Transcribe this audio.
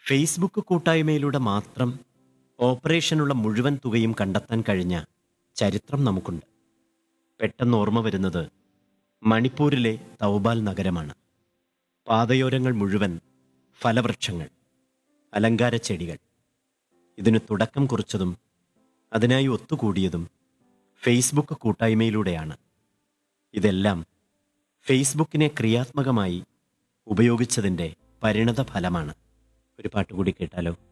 Facebook കൂട്ടായ്മയിലൂടെ മാത്രം ഓപ്പറേഷനുള്ള മുഴുവൻ തുകയും കണ്ടെത്താൻ കഴിഞ്ഞ ചരിത്രം നമുക്കുണ്ട് പെട്ടെന്ന് ഓർമ്മ വരുന്നത് മണിപ്പൂരിലെ തൗബാൽ നഗരമാണ് പാതയോരങ്ങൾ മുഴുവൻ ഫലവൃക്ഷങ്ങൾ അലങ്കാര ചെടികൾ ഇതിന് തുടക്കം കുറിച്ചതും അതിനായി ഒത്തുകൂടിയതും ഫേസ്ബുക്ക് കൂട്ടായ്മയിലൂടെയാണ് ഇതെല്ലാം ഫേസ്ബുക്കിനെ ക്രിയാത്മകമായി ഉപയോഗിച്ചതിൻ്റെ പരിണത ഫലമാണ് ഒരു പാട്ട് കൂടി കേട്ടാലോ